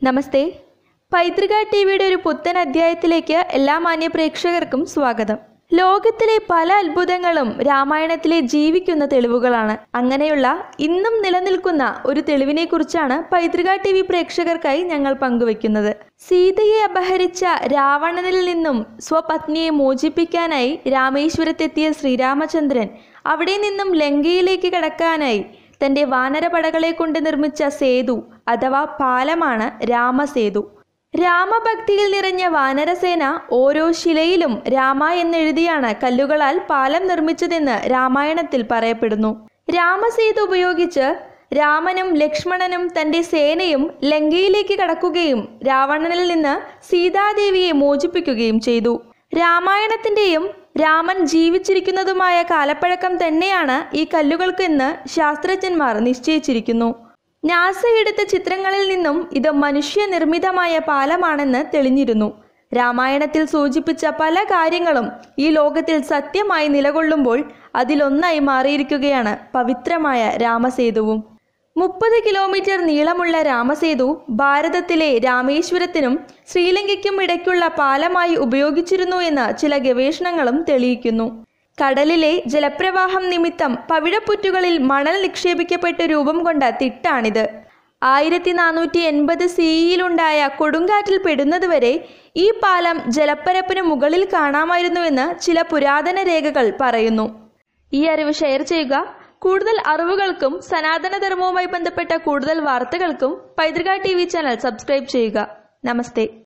നമസ്തേ പൈതൃക ടി വിയുടെ ഒരു പുത്തൻ അധ്യായത്തിലേക്ക് എല്ലാ മാന്യ പ്രേക്ഷകർക്കും സ്വാഗതം ലോകത്തിലെ പല അത്ഭുതങ്ങളും രാമായണത്തിലെ ജീവിക്കുന്ന തെളിവുകളാണ് അങ്ങനെയുള്ള ഇന്നും നിലനിൽക്കുന്ന ഒരു തെളിവിനെക്കുറിച്ചാണ് പൈതൃക ടി വി പ്രേക്ഷകർക്കായി ഞങ്ങൾ പങ്കുവയ്ക്കുന്നത് സീതയെ അപഹരിച്ച രാവണനിൽ നിന്നും സ്വപത്നിയെ മോചിപ്പിക്കാനായി രാമേശ്വരത്തെത്തിയ ശ്രീരാമചന്ദ്രൻ അവിടെ നിന്നും ലങ്കയിലേക്ക് കടക്കാനായി തന്റെ വാനരപടകളെ കൊണ്ട് നിർമ്മിച്ച സേതു അഥവാ പാലമാണ് രാമസേതു രാമഭക്തിയിൽ നിറഞ്ഞ വാനരസേന ഓരോ ശിലയിലും രാമ എന്നെഴുതിയാണ് കല്ലുകളാൽ പാലം നിർമ്മിച്ചതെന്ന് രാമായണത്തിൽ പറയപ്പെടുന്നു രാമസേതു ഉപയോഗിച്ച് രാമനും ലക്ഷ്മണനും തന്റെ സേനയും ലങ്കയിലേക്ക് കടക്കുകയും രാവണനിൽ നിന്ന് സീതാദേവിയെ മോചിപ്പിക്കുകയും ചെയ്തു രാമായണത്തിന്റെയും രാമൻ ജീവിച്ചിരിക്കുന്നതുമായ കാലപ്പഴക്കം തന്നെയാണ് ഈ കല്ലുകൾക്കെന്ന് ശാസ്ത്രജ്ഞന്മാർ നിശ്ചയിച്ചിരിക്കുന്നു നാസ എടുത്ത ചിത്രങ്ങളിൽ നിന്നും ഇത് മനുഷ്യനിർമ്മിതമായ പാലമാണെന്ന് തെളിഞ്ഞിരുന്നു രാമായണത്തിൽ സൂചിപ്പിച്ച പല കാര്യങ്ങളും ഈ ലോകത്തിൽ സത്യമായി നിലകൊള്ളുമ്പോൾ അതിലൊന്നായി മാറിയിരിക്കുകയാണ് പവിത്രമായ രാമസേതുവും മുപ്പത് കിലോമീറ്റർ നീളമുള്ള രാമസേതു ഭാരതത്തിലെ രാമേശ്വരത്തിനും ശ്രീലങ്കയ്ക്കും ഇടയ്ക്കുള്ള പാലമായി ഉപയോഗിച്ചിരുന്നു എന്ന് ചില ഗവേഷണങ്ങളും തെളിയിക്കുന്നു കടലിലെ ജലപ്രവാഹം നിമിത്തം പവിഴപ്പുറ്റുകളിൽ മണൽ നിക്ഷേപിക്കപ്പെട്ട് രൂപം കൊണ്ട തിട്ടാണിത് ആയിരത്തി നാനൂറ്റി എൺപത് സിയിലുണ്ടായ കൊടുങ്കാറ്റിൽ പെടുന്നതുവരെ ഈ പാലം ജലപ്പരപ്പിന് മുകളിൽ കാണാമായിരുന്നുവെന്ന് ചില പുരാതന രേഖകൾ പറയുന്നു ഈ അറിവ് ഷെയർ ചെയ്യുക കൂടുതൽ അറിവുകൾക്കും സനാതനധർമ്മവുമായി ബന്ധപ്പെട്ട കൂടുതൽ വാർത്തകൾക്കും പൈതൃക ടി വി ചാനൽ സബ്സ്ക്രൈബ് ചെയ്യുക നമസ്തേ